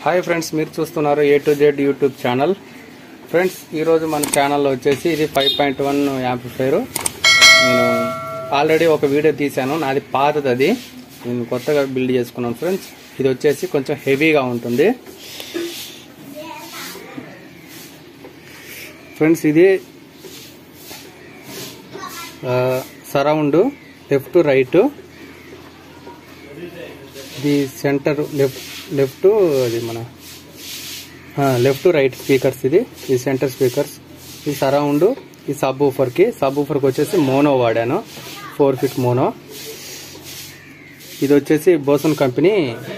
hi friends మీరు చూస్తున్నారు A to Z YouTube channel friends ఈరోజు మన ఛానల్లో వచ్చేసి ఇది ఫైవ్ పాయింట్ వన్ యాంప్లిఫైర్ నేను ఆల్రెడీ ఒక వీడియో తీశాను నాది పాతది అది నేను కొత్తగా బిల్డ్ చేసుకున్నాను ఫ్రెండ్స్ ఇది వచ్చేసి కొంచెం హెవీగా ఉంటుంది ఫ్రెండ్స్ ఇది సరౌండ్ లెఫ్ట్ రైట్ ఇది సెంటర్ లెఫ్ట్ లెఫ్ట్ అది మన లెఫ్ట్ రైట్ స్పీకర్స్ ఇది ఈ సెంటర్ స్పీకర్స్ ఈ సరౌండ్ ఈ సబ్ కి సబ్ కి వచ్చేసి మోనో వాడాను ఫోర్ ఫిట్ మోనో ఇది వచ్చేసి Boson company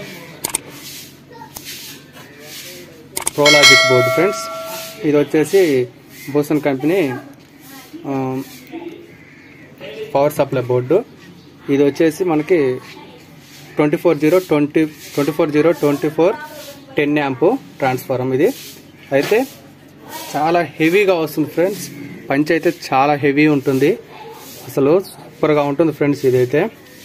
pro logic board friends ఇది వచ్చేసి Boson company power supply board ఇది వచ్చేసి మనకి twenty four zero twenty twenty four zero twenty four ten amp transformer ఇది అయితే చాలా హెవీగా వస్తుంది ఫ్రెండ్స్ పంచ్ అయితే చాలా హెవీ ఉంటుంది అసలు సూపర్గా ఉంటుంది ఫ్రెండ్స్ ఇదైతే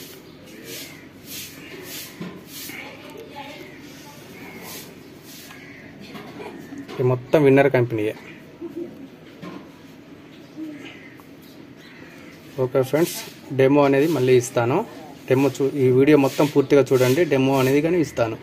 ఇది మొత్తం విన్నర్ కంపెనీయే ఓకే ఫ్రెండ్స్ డెమో అనేది మళ్ళీ ఇస్తాను డెమో చూ ఈ వీడియో మొత్తం పూర్తిగా చూడండి డెమో అనేది కానీ ఇస్తాను